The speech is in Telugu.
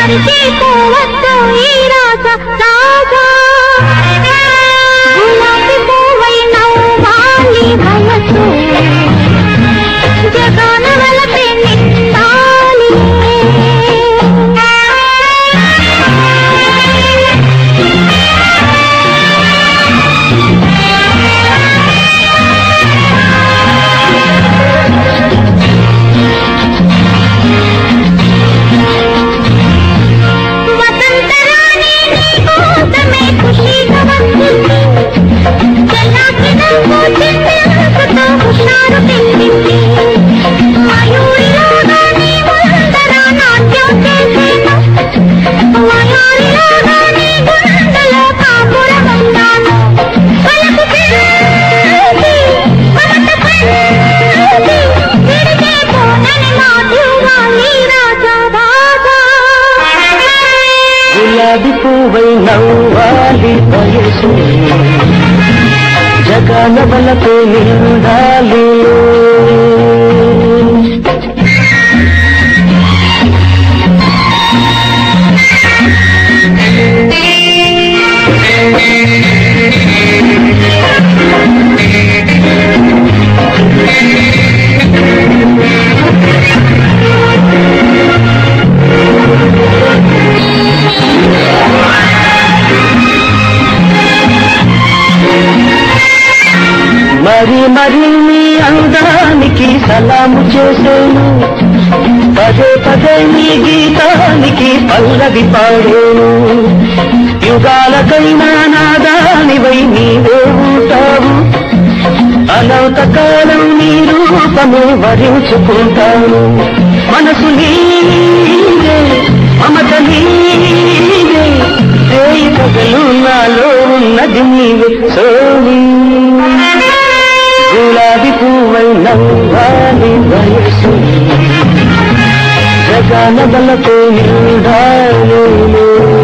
మరిచిపోవద్దు ఈ రాజ రాజా గులాబీ పువ్వై నవ్వాలి వయసు జగాన వలపే నిండాలి వసంతరాణి నీకోసమే ఖుషీగా వచ్చింది చల్లాకి నవ్వు చిన్నతో హుషారు పెంచింది మయూరిలాగా నీ ముందర నాట్యం చేసేను వయారిలాగా నీ గుండెలో కాపురమున్నాను పలుకు పెంచి మమత పంచి తిరిగే పోనని మాధువాలి రాజా రాజా గులాబీ పువ్వై నవ్వాలి వయసు జగాన వలపే నిండాలి మరి మరి నీ అందానికి సలాము చేసేను పదే పదే నీ గీతానికి పల్లవి పాడేను యుగాలకైనా నాదానివై నీవే ఉంటావు అనంత కాలం నీ రూపము వరించుకుంటాను మనసు నీవే మమత నీవే చేయి పగలు నాలో ఉన్నది నీవే సోని గులాబీ పువ్వై నవ్వాలి వయసు జగాన బలతో నిండాలి